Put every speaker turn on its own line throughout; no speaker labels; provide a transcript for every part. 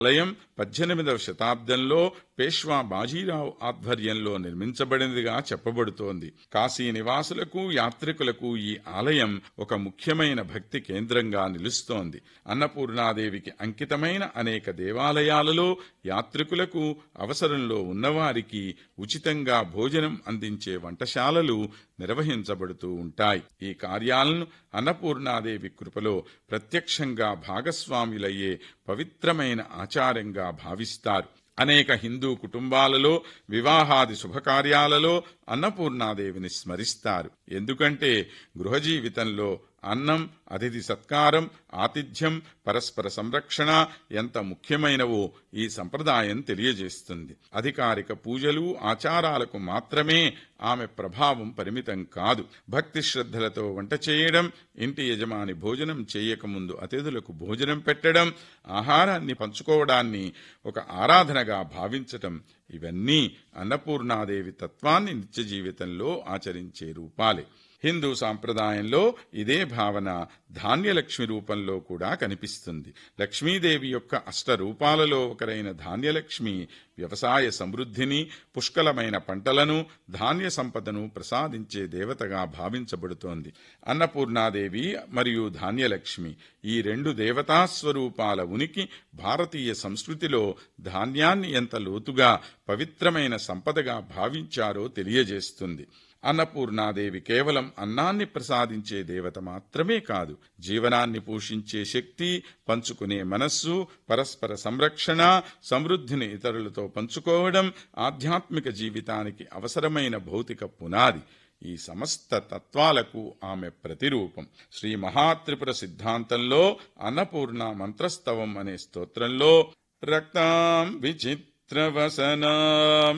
ఆలయం పద్దెనిమిదవ శతాబ్దంలో పేష్వా బాజీరావు ఆధ్వర్యంలో నిర్మించబడినదిగా చెప్పబడుతోంది కాశీ నివాసులకు యాత్రికులకు ఈ ఆలయం ఒక ముఖ్యమైన భక్తి కేంద్రంగా నిలుస్తోంది అన్నపూర్ణాదేవికి అంకితమైన అనేక దేవాలయాలలో యాత్రికులకు అవసరంలో ఉన్నవారికి ఉచితంగా భోజనం అందించే వంటశాలలు నిర్వహించబడుతూ ఉంటాయి ఈ కార్యాలను అన్నపూర్ణాదేవి కృపలో ప్రత్యక్షంగా భాగస్వాములయ్యే పవిత్రమైన ఆచారంగా భావిస్తారు అనేక హిందూ కుటుంబాలలో వివాహాది శుభకార్యాలలో అన్నపూర్ణాదేవిని స్మరిస్తారు ఎందుకంటే గృహ జీవితంలో అన్నం అతిథి సత్కారం ఆతిథ్యం పరస్పర సంరక్షణ ఎంత ముఖ్యమైనవో ఈ సంప్రదాయం తెలియజేస్తుంది అధికారిక పూజలు ఆచారాలకు మాత్రమే ఆమె ప్రభావం పరిమితం కాదు భక్తి శ్రద్ధలతో వంట చేయడం ఇంటి యజమాని భోజనం చేయకముందు అతిథులకు భోజనం పెట్టడం ఆహారాన్ని పంచుకోవడాన్ని ఒక ఆరాధనగా భావించటం ఇవన్నీ అన్నపూర్ణాదేవి తత్వాన్ని నిత్య జీవితంలో ఆచరించే రూపాలే హిందూ సాంప్రదాయంలో ఇదే భావన ధాన్యలక్ష్మి రూపంలో కూడా కనిపిస్తుంది లక్ష్మీదేవి యొక్క అష్ట రూపాలలో ఒకరైన ధాన్యలక్ష్మి వ్యవసాయ సమృద్ధిని పుష్కలమైన పంటలను ధాన్య సంపదను ప్రసాదించే దేవతగా భావించబడుతోంది అన్నపూర్ణాదేవి మరియు ధాన్యలక్ష్మి ఈ రెండు దేవతా స్వరూపాల ఉనికి భారతీయ సంస్కృతిలో ధాన్యాన్ని ఎంత లోతుగా పవిత్రమైన సంపదగా భావించారో తెలియజేస్తుంది అన్నపూర్ణాదేవి కేవలం అన్నాన్ని ప్రసాదించే దేవత మాత్రమే కాదు జీవనాన్ని పోషించే శక్తి పంచుకునే మనస్సు పరస్పర సంరక్షణ సమృద్ధిని ఇతరులతో పంచుకోవడం ఆధ్యాత్మిక జీవితానికి అవసరమైన భౌతిక పునాది ఈ సమస్త తత్వాలకు ఆమె ప్రతిరూపం శ్రీ మహాత్రిపుర సిద్ధాంతంలో అన్నపూర్ణ మంత్రస్తవం అనే స్తోత్రంలో రక్తాం విచిత్ చిత్రవసనాం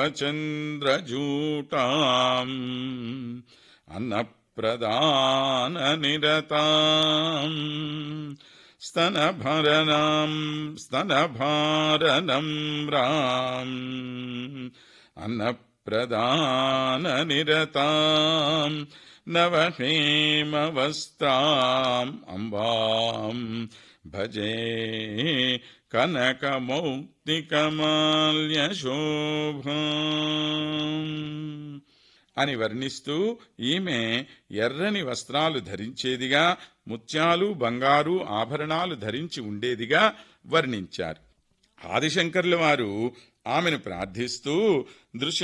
నవచంద్రజూటాం అన్నప్రదాననిరతాం స్తనభరణం స్తనభారణం రాం అన్నప్రదాననిరతాం నవహేమవస్త్రాం అంబాం భజే కనకమౌక్తికమాల్యశోభా అని వర్ణిస్తూ ఈమె ఎర్రని వస్త్రాలు ధరించేదిగా ముత్యాలు బంగారు ఆభరణాలు ధరించి ఉండేదిగా వర్ణించారు ఆదిశంకర్ల వారు ఆమెను ప్రార్థిస్తూ దృశ్య